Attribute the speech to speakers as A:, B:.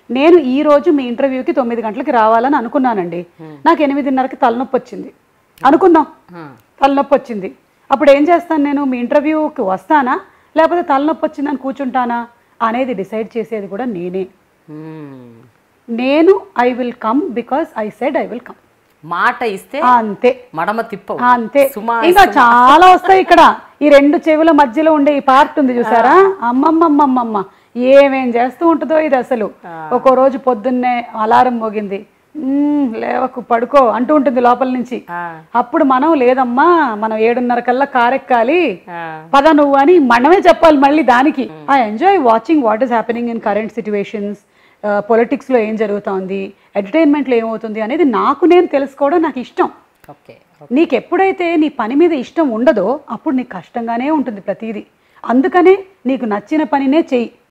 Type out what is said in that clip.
A: నేను ఈ రోజు మీ ఇంటర్వ్యూకి తొమ్మిది గంటలకి రావాలని అనుకున్నానండి నాకు ఎనిమిదిన్నరకి తలనొప్పి వచ్చింది అనుకుందాం తలనొప్పి వచ్చింది అప్పుడు ఏం చేస్తాను నేను మీ ఇంటర్వ్యూకి వస్తానా లేకపోతే తలనొప్పి వచ్చిందని కూర్చుంటానా అనేది డిసైడ్ చేసేది కూడా నేనే
B: మ్మ్.
A: నేను I will come because I said I will come
B: మాట ఇస్తే
A: అంతే
B: మడమ తిప్పవు
A: అంతే
B: సుమా
A: ఇంకా చాలా వస్తాయి ఇక్కడ ఈ రెండు చెవుల మధ్యలో ఉండే ఈ పార్ట్ ఉంది చూసారా అమ్మమ్మమ్మమ్మమ్మ ఏమేం చేస్తూ ఉంటుందో ఇది అసలు ఒక్కో రోజు పొద్దున్నే అలారం మోగింది "మ్మ్, లేవకు పడుకో అంటూ ఉంటుంది లోపల నుంచి
B: ఆ,
A: అప్పుడు మనం లేదమ్మా మనం ఏడున్నర కల్లా కారెక్కాలి
B: ఆ,
A: పద నువ్వు అని మనమే చెప్పాలి మళ్ళీ దానికి I enjoy watching what is happening in current situations పొలిటిక్స్లో ఏం జరుగుతోంది ఎంటర్టైన్మెంట్లో ఏమవుతుంది అనేది నాకు నేను తెలుసుకోవడం నాకు ఇష్టం
B: ఓకే
A: నీకు ఎప్పుడైతే నీ పని మీద ఇష్టం ఉండదో అప్పుడు నీకు కష్టంగానే ఉంటుంది ప్రతిదీ అందుకనే నీకు నచ్చిన పనినే చెయ్యి